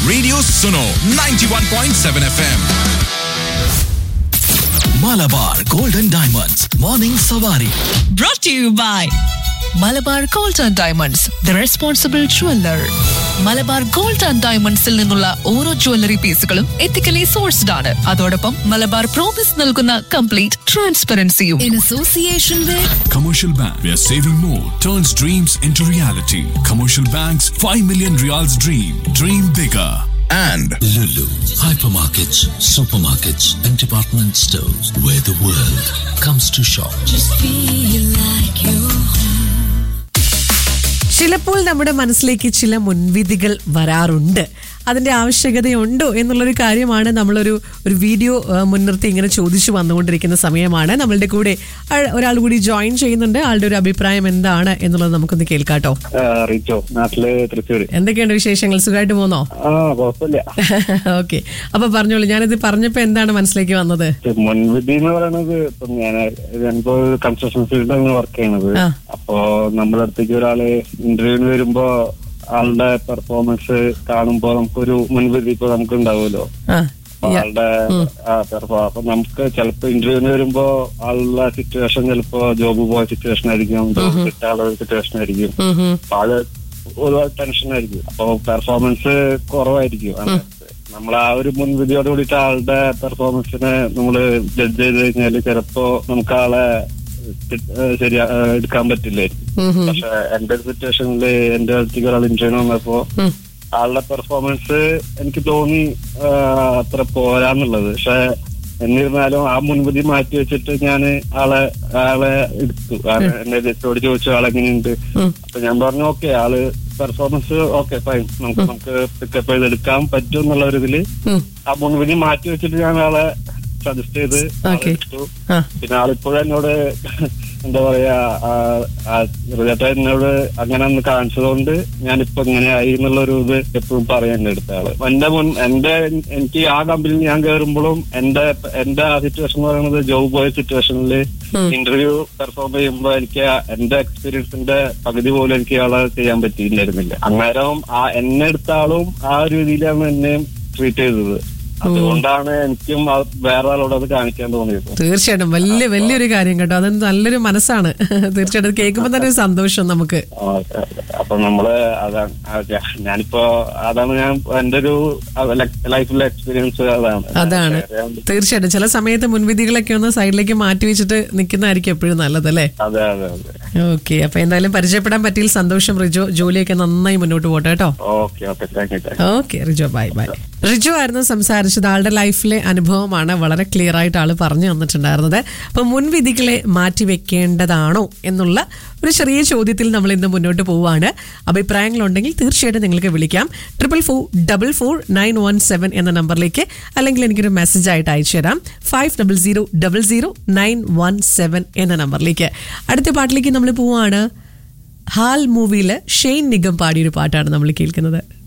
Radio Suno 91.7 FM. Malabar golden diamonds morning സവാരി brought to you by Malabar gold and diamonds the responsible jeweller Malabar gold and ഡയമണ്ട്സിൽ നിന്നുള്ള ഓരോ jewellery പീസുകളും ethically sourced ആണ് അതോടൊപ്പം മലബാർ പ്രോമിസ് നൽകുന്ന കംപ്ലീറ്റ് ട്രാൻസ്പെറൻസിയും in association with Commercial Bank, where saving more turns dreams into reality. Commercial Bank's 5 million reals dream. Dream bigger. And Lulu hypermarkets, supermarkets, and department stores where the world comes to shop. ചിലപ്പോൾ നമ്മുടെ മനസ്സിലേക്ക് ചില മുൻവിധികൾ വരാറുണ്ട് അതിന്റെ ആവശ്യകതയുണ്ടോ എന്നുള്ളൊരു കാര്യമാണ് നമ്മളൊരു ഒരു വീഡിയോ ആ, മുൻനിർത്തി ഇങ്ങനെ ചോദിച്ചു വന്നുകൊണ്ടിരിക്കുന്ന സമയമാണ് നമ്മളുടെ കൂടെ ആ- ഒരാൾ കൂടി ജോയിൻ ചെയ്യുന്നുണ്ട് ആളുടെ ഒരു അഭിപ്രായം എന്താണ് എന്നുള്ളത് നമുക്കൊന്ന് കേൾക്കാട്ടോ ആ, റിച്ചോ നാട്ടില് തൃശ്ശൂര് എന്തൊക്കെയുണ്ട് വിശേഷങ്ങൾ സുഖമായിട്ട് പോന്നോ ആ കുഴപ്പമില്ല ഓക്കെ അപ്പൊ പറഞ്ഞോളൂ ഞാനിത് പറഞ്ഞപ്പോ എന്താണ് മനസ്സിലേക്ക് വന്നത് ഇത് മുൻവിധി എന്ന് പറയുന്നത് ഇപ്പൊ ഞാൻ ഞാനിപ്പോ കൺസ്ട്രക്ഷൻ ഫീൽഡിലാണ് വർക്ക് ചെയ്യണത് ആ. അപ്പോ നമ്മുടെ അടുത്തേക്ക് ഒരാള് ഇന്റർവ്യൂവിന് വരുമ്പോ ആളുടെ പെർഫോമൻസ് കാണുമ്പോ നമുക്കൊരു മുൻവിധി ഇപ്പൊ നമുക്ക് ഉണ്ടാവുമല്ലോ ആ അപ്പൊ ആളുടെ ആ പെർഫോം അപ്പൊ നമുക്ക് ചിലപ്പോ ഇന്റർവ്യൂവിന് വരുമ്പോ ആളുടെ സിറ്റുവേഷൻ ചിലപ്പോ ജോബ് പോയ സിറ്റുവേഷൻ ആയിരിക്കും ജോബ് കിട്ടാനുള്ള സിറ്റുവേഷൻ ആയിരിക്കും ഉം ഉം. അപ്പൊ അത് ഒരുപാട് ടെൻഷൻ ആയിരിക്കും അപ്പൊ പെർഫോമൻസ് കുറവായിരിക്കും അതിനകത്ത്. നമ്മൾ ആ ഒരു മുൻവിധിയോട് കൂടിയിട്ട് ആളുടെ പെർഫോമൻസിനെ നമ്മൾ ജഡ്ജ് ചെയ്ത് കഴിഞ്ഞാൽ ചിലപ്പോ നമുക്ക് ആളെ തി- ഏഹ് ശരിയാ ഏഹ് എടുക്കാൻ പറ്റില്ലായിരിക്കും പക്ഷെ എന്റെ സിറ്റുവേഷനിൽ എന്റെ അടുത്തേക്ക് ഒരാൾ ഇന്റർവ്യൂ വന്നപ്പോ ആളുടെ പെർഫോമൻസ് എനിക്ക് തോന്നി ആഹ് അത്ര പോരാന്നുള്ളത് പക്ഷെ എന്നിരുന്നാലും ആ മുൻവിധി മാറ്റി വെച്ചിട്ട് ഞാൻ ആളെ ആളെ എടുത്തു കാരണം എന്നെ ജസ്റ്റോട് ചോദിച്ചു ആളെങ്ങനെയുണ്ട് അപ്പൊ ഞാൻ പറഞ്ഞു ഓക്കെ ആള് പെർഫോമൻസ് ഓക്കെ ഫൈൻ നമുക്ക് നമുക്ക് പിക്കപ്പ് ചെയ്തെടുക്കാൻ പറ്റും എന്നുള്ള ഒരു ഇതില് ഉം. ആ മുൻവിധി മാറ്റി വെച്ചിട്ട് ഞാൻ ആളെ സജസ്റ്റ് ചെയ്ത് ആളെ Okay. എടുത്തു ആ പിന്നെ ആളിപ്പോഴും എന്നോട് എന്താ പറയാ റിലേറ്റഡ് എന്നോട് അങ്ങനെ ഒന്ന് കാണിച്ചതുകൊണ്ട് ഞാനിപ്പോ ഇങ്ങനെ ആയി എന്നുള്ള ഒരു ഇത് എപ്പോഴും പറയാൻ എന്റെ അടുത്ത ആള് എന്റെ മുൻ എന്റെ എനിക്ക് ആ കമ്പനിയിൽ ഞാൻ കയറുമ്പോഴും എന്റെ എന്റെ ആ സിറ്റുവേഷൻ എന്ന് പറയുന്നത് ജോബ് പോയ സിറ്റുവേഷനിൽ ഇന്റർവ്യൂ പെർഫോം ചെയ്യുമ്പോ എനിക്ക് ആ എന്റെ എക്സ്പീരിയൻസിന്റെ പകുതി പോലും എനിക്ക് ആളെ ചെയ്യാൻ പറ്റിയില്ലായിരുന്നില്ല അന്നേരം ആ എന്നെ എടുത്ത ആളും ആ ഒരു രീതിയിലാണ് എന്നെ ട്രീറ്റ് ചെയ്തത് അതുകൊണ്ടാണ് എനിക്കും ആ വേറെ ആളോട് അത് കാണിക്കാൻ തോന്നിയത് തീർച്ചയായിട്ടും വലിയ വലിയൊരു കാര്യം കേട്ടോ അത് നല്ലൊരു മനസ്സാണ് തീർച്ചയായിട്ടും അത് കേൾക്കുമ്പോൾ തന്നെ ഒരു സന്തോഷം നമുക്ക് ആ, അപ്പൊ നമ്മള് അതാണ് ആ, ഞാ- ഞാനിപ്പോ അതാണ് ഞാൻ എന്റെ ഒരു ലൈഫിലെ എക്സ്പീരിയൻസ് അതാണ് അതാണ് തീർച്ചയായിട്ടും ചില സമയത്ത് മുൻവിധികളൊക്കെ ഒന്ന് സൈഡിലേക്ക് മാറ്റി വെച്ചിട്ട് നിൽക്കുന്നതായിരിക്കും എപ്പോഴും നല്ലതല്ലേ അതെ അതെ അതെ ഓക്കെ അപ്പൊ എന്തായാലും പരിചയപ്പെടാൻ പറ്റിയിൽ സന്തോഷം റിജോ ജോലിയൊക്കെ നന്നായി മുന്നോട്ട് പോട്ടെ കേട്ടോ okay okay thank you thank okay Rijo bye bye Riju ആയിരുന്നു സംസാരിച്ചത് ആളുടെ ലൈഫിലെ അനുഭവമാണ് വളരെ ക്ലിയർ ആയിട്ട് ആള് പറഞ്ഞു തന്നിട്ടുണ്ടായിരുന്നത് അപ്പൊ മുൻവിധികളെ മാറ്റി വെക്കേണ്ടതാണോ എന്നുള്ള ഒരു ചെറിയ ചോദ്യത്തിൽ നമ്മൾ ഇന്ന് മുന്നോട്ട് പോവുകയാണ് അഭിപ്രായങ്ങളുണ്ടെങ്കിൽ തീർച്ചയായിട്ടും നിങ്ങൾക്ക് വിളിക്കാം triple four double four nine one seven എന്ന നമ്പറിലേക്ക് അല്ലെങ്കിൽ എനിക്കൊരു മെസ്സേജ് ആയിട്ട് അയച്ചു തരാം five double zero double zero nine one seven എന്ന നമ്പറിലേക്ക് അടുത്ത പാട്ടിലേക്ക് നമ്മൾ പോവുകയാണ് ഹാൽ മൂവിയിൽ ഷെയ്ൻ നിഗം പാടിയൊരു പാട്ടാണ് നമ്മൾ കേൾക്കുന്നത്